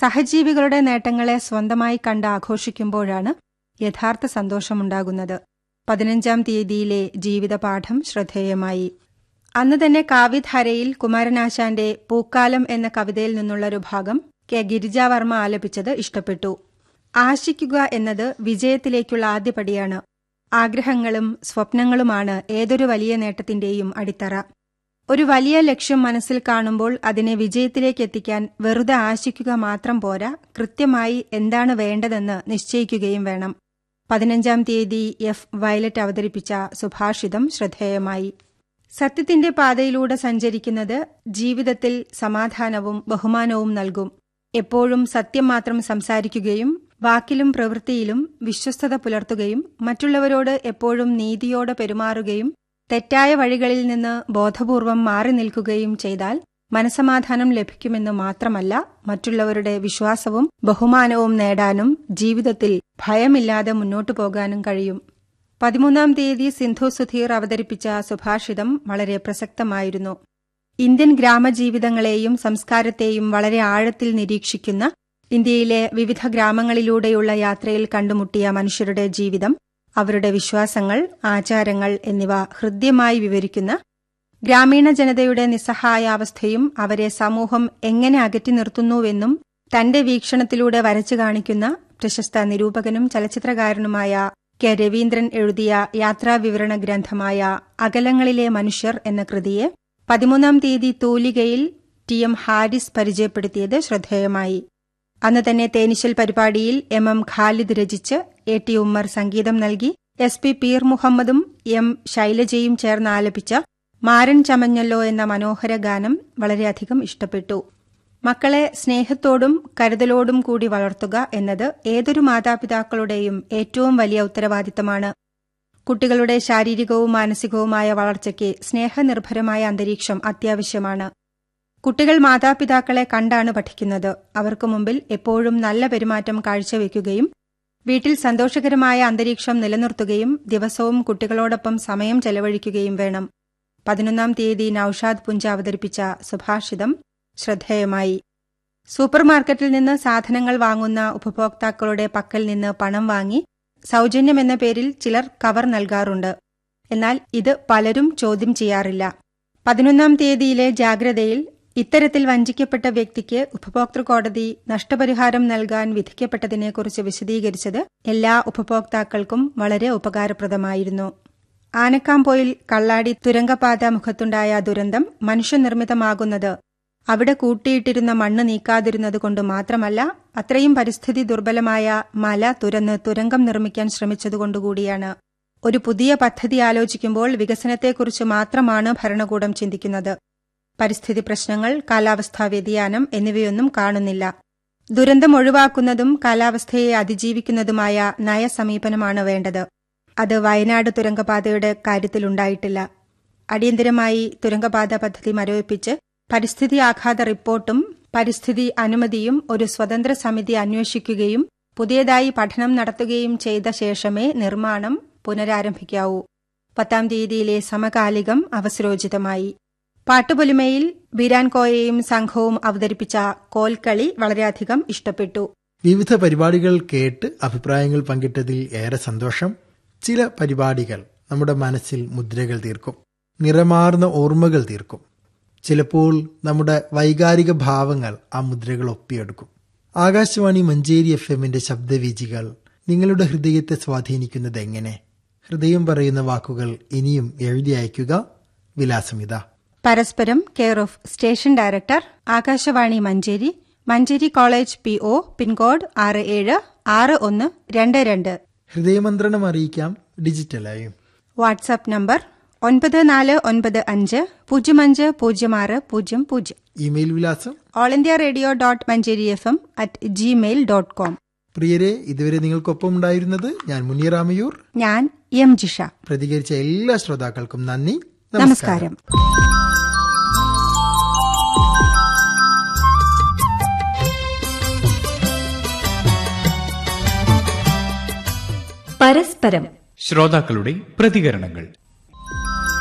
സഹജീവികളുടെ നേട്ടങ്ങളെ സ്വന്തമായി കണ്ട് ആഘോഷിക്കുമ്പോഴാണ് യഥാർത്ഥ സന്തോഷമുണ്ടാകുന്നത് പതിനഞ്ചാം തീയതിയിലെ ജീവിതപാഠം ശ്രദ്ധേയമായി അന്ന് തന്നെ കാവ്യധാരയിൽ കുമാരനാശാന്റെ പൂക്കാലം എന്ന കവിതയിൽ നിന്നുള്ളൊരു ഭാഗം കെ ഗിരിജാവർമ്മ ആലപിച്ചത് ഇഷ്ടപ്പെട്ടു ആശിക്കുക എന്നത് വിജയത്തിലേക്കുള്ള ആദ്യപടിയാണ് ആഗ്രഹങ്ങളും സ്വപ്നങ്ങളുമാണ് ഏതൊരു വലിയ നേട്ടത്തിന്റെയും അടിത്തറ ഒരു വലിയ ലക്ഷ്യം മനസ്സിൽ കാണുമ്പോൾ അതിനെ വിജയത്തിലേക്ക് എത്തിക്കാൻ വെറുതെ ആശിക്കുക മാത്രം പോരാ കൃത്യമായി എന്താണ് വേണ്ടതെന്ന് നിശ്ചയിക്കുകയും വേണം പതിനഞ്ചാം തീയതി എഫ് വയലറ്റ് അവതരിപ്പിച്ച സുഭാഷിതം ശ്രദ്ധേയമായി സത്യത്തിന്റെ പാതയിലൂടെ സഞ്ചരിക്കുന്നത് ജീവിതത്തിൽ സമാധാനവും ബഹുമാനവും നൽകും എപ്പോഴും സത്യം മാത്രം സംസാരിക്കുകയും വാക്കിലും പ്രവൃത്തിയിലും വിശ്വസ്തത പുലർത്തുകയും മറ്റുള്ളവരോട് എപ്പോഴും നീതിയോടെ പെരുമാറുകയും തെറ്റായ വഴികളിൽ നിന്ന് ബോധപൂർവം മാറി നിൽക്കുകയും ചെയ്താൽ മനസമാധാനം ലഭിക്കുമെന്ന് മാത്രമല്ല മറ്റുള്ളവരുടെ വിശ്വാസവും ബഹുമാനവും നേടാനും ജീവിതത്തിൽ ഭയമില്ലാതെ മുന്നോട്ടു പോകാനും കഴിയും പതിമൂന്നാം തീയതി സിന്ധു സുധീർ അവതരിപ്പിച്ച സുഭാഷിതം വളരെ പ്രസക്തമായിരുന്നു ഇന്ത്യൻ ഗ്രാമജീവിതങ്ങളെയും സംസ്കാരത്തെയും വളരെ ആഴത്തിൽ നിരീക്ഷിക്കുന്ന ഇന്ത്യയിലെ വിവിധ ഗ്രാമങ്ങളിലൂടെയുള്ള യാത്രയിൽ കണ്ടുമുട്ടിയ മനുഷ്യരുടെ ജീവിതം അവരുടെ വിശ്വാസങ്ങൾ ആചാരങ്ങൾ എന്നിവ ഹൃദ്യമായി വിവരിക്കുന്ന ഗ്രാമീണ ജനതയുടെ നിസ്സഹായാവസ്ഥയും അവരെ സമൂഹം എങ്ങനെ അകറ്റി നിർത്തുന്നുവെന്നും തന്റെ വീക്ഷണത്തിലൂടെ വരച്ചു കാണിക്കുന്ന പ്രശസ്ത നിരൂപകനും ചലച്ചിത്രകാരനുമായ കെ രവീന്ദ്രൻ എഴുതിയ യാത്രാവിവരണ ഗ്രന്ഥമായ അകലങ്ങളിലെ മനുഷ്യർ എന്ന കൃതിയെ പതിമൂന്നാം തീയതി തൂലികയിൽ ടി എം ഹാരിസ് പരിചയപ്പെടുത്തിയത് ശ്രദ്ധേയമായി അന്ന് തന്നെ തേനിശൽ പരിപാടിയിൽ എം എം ഖാലിദ് രചിച്ച് എ ടി ഉമ്മർ സംഗീതം നൽകി എസ് പി പീർ മുഹമ്മദും എം ശൈലജയും ചേർന്ന് ആലപിച്ച മാരൻ ചമഞ്ഞല്ലോ എന്ന മനോഹര ഗാനം വളരെയധികം ഇഷ്ടപ്പെട്ടു മക്കളെ സ്നേഹത്തോടും കരുതലോടും കൂടി വളർത്തുക എന്നത് ഏതൊരു മാതാപിതാക്കളുടെയും ഏറ്റവും വലിയ ഉത്തരവാദിത്തമാണ് കുട്ടികളുടെ ശാരീരികവും മാനസികവുമായ വളർച്ചയ്ക്ക് സ്നേഹനിർഭരമായ അന്തരീക്ഷം അത്യാവശ്യമാണ് കുട്ടികൾ മാതാപിതാക്കളെ കണ്ടാണ് പഠിക്കുന്നത് അവർക്ക് മുമ്പിൽ എപ്പോഴും നല്ല പെരുമാറ്റം കാഴ്ചവെക്കുകയും വീട്ടിൽ സന്തോഷകരമായ അന്തരീക്ഷം നിലനിർത്തുകയും ദിവസവും കുട്ടികളോടൊപ്പം സമയം ചെലവഴിക്കുകയും വേണം പതിനൊന്നാം തീയതി നൌഷാദ് പുഞ്ച അവതരിപ്പിച്ച സുഭാഷിതം ശ്രദ്ധേയമായി സൂപ്പർമാർക്കറ്റിൽ നിന്ന് സാധനങ്ങൾ വാങ്ങുന്ന ഉപഭോക്താക്കളുടെ പക്കൽ നിന്ന് പണം വാങ്ങി സൗജന്യമെന്ന പേരിൽ ചിലർ കവർ നൽകാറുണ്ട് എന്നാൽ ഇത് പലരും ചോദ്യം ചെയ്യാറില്ല പതിനൊന്നാം തീയതിയിലെ ജാഗ്രതയിൽ ഇത്തരത്തിൽ വഞ്ചിക്കപ്പെട്ട വ്യക്തിക്ക് ഉപഭോക്തൃ കോടതി നഷ്ടപരിഹാരം നൽകാൻ വിധിക്കപ്പെട്ടതിനെക്കുറിച്ച് വിശദീകരിച്ചത് എല്ലാ ഉപഭോക്താക്കൾക്കും വളരെ ഉപകാരപ്രദമായിരുന്നു ആനക്കാംപോയിൽ കള്ളാടി തുരങ്കപാത മുഖത്തുണ്ടായ ദുരന്തം മനുഷ്യനിർമ്മിതമാകുന്നത് അവിടെ കൂട്ടിയിട്ടിരുന്ന മണ്ണ് നീക്കാതിരുന്നതുകൊണ്ട് മാത്രമല്ല അത്രയും പരിസ്ഥിതി ദുർബലമായ മല തുരന്ന് തുരങ്കം നിർമ്മിക്കാൻ ശ്രമിച്ചതുകൊണ്ടുകൂടിയാണ് ഒരു പുതിയ പദ്ധതി ആലോചിക്കുമ്പോൾ വികസനത്തെക്കുറിച്ച് മാത്രമാണ് ഭരണകൂടം ചിന്തിക്കുന്നത് പരിസ്ഥിതി പ്രശ്നങ്ങൾ കാലാവസ്ഥാ വ്യതിയാനം എന്നിവയൊന്നും കാണുന്നില്ല ദുരന്തം ഒഴിവാക്കുന്നതും കാലാവസ്ഥയെ അതിജീവിക്കുന്നതുമായ നയസമീപനമാണ് വേണ്ടത് അത് വയനാട് തുരങ്കപാതയുടെ കാര്യത്തിലുണ്ടായിട്ടില്ല അടിയന്തരമായി തുരങ്കപാത പദ്ധതി മരവിപ്പിച്ച് പരിസ്ഥിതി ആഘാത റിപ്പോർട്ടും പരിസ്ഥിതി അനുമതിയും ഒരു സ്വതന്ത്ര സമിതി അന്വേഷിക്കുകയും പുതിയതായി പഠനം നടത്തുകയും ചെയ്ത ശേഷമേ നിർമ്മാണം പുനരാരംഭിക്കാവൂ പത്താം തീയതിയിലെ സമകാലികം അവസരോചിതമായി പാട്ടുപൊലിമയിൽ ബീരാൻ കോയയും സംഘവും അവതരിപ്പിച്ച കോൽക്കളി വളരെയധികം ഇഷ്ടപ്പെട്ടു വിവിധ പരിപാടികൾ കേട്ട് അഭിപ്രായങ്ങൾ പങ്കിട്ടതിൽ ഏറെ സന്തോഷം ചില പരിപാടികൾ നമ്മുടെ മനസ്സിൽ മുദ്രകൾ തീർക്കും നിറമാർന്ന ഓർമ്മകൾ തീർക്കും ചിലപ്പോൾ നമ്മുടെ വൈകാരിക ഭാവങ്ങൾ ആ മുദ്രകൾ ഒപ്പിയെടുക്കും ആകാശവാണി മഞ്ചേരി എഫ് എമ്മിന്റെ ശബ്ദവീചികൾ നിങ്ങളുടെ ഹൃദയത്തെ സ്വാധീനിക്കുന്നത് എങ്ങനെ ഹൃദയം പറയുന്ന വാക്കുകൾ ഇനിയും എഴുതി അയക്കുക വിലാസമിത പരസ്പരം care of station director Akashvani Manjeri Manjeri college P O pincode ആറ് ഏഴ് ആറ് ഒന്ന് രണ്ട് രണ്ട് ഹൃദയമന്ത്രണം അറിയിക്കാം ഡിജിറ്റലായും വാട്സാപ്പ് നമ്പർ ഒൻപത് നാല് ഒൻപത് അഞ്ച് പൂജ്യം അഞ്ച് പൂജ്യം ആറ് പൂജ്യം പൂജ്യം ഇമെയിൽ വിലാസം all India radio dot Manjeri F M at gmail dot com പ്രിയരെ ഇതുവരെ നിങ്ങൾക്കൊപ്പം ഉണ്ടായിരുന്നത് ഞാൻ മുനിയറാമയൂർ ഞാൻ എം ജിഷ പ്രതികരിച്ച എല്ലാ ശ്രോതാക്കൾക്കും നന്ദി നമസ്കാരം പരസ്പരം ശ്രോതാക്കളുടെ പ്രതികരണങ്ങൾ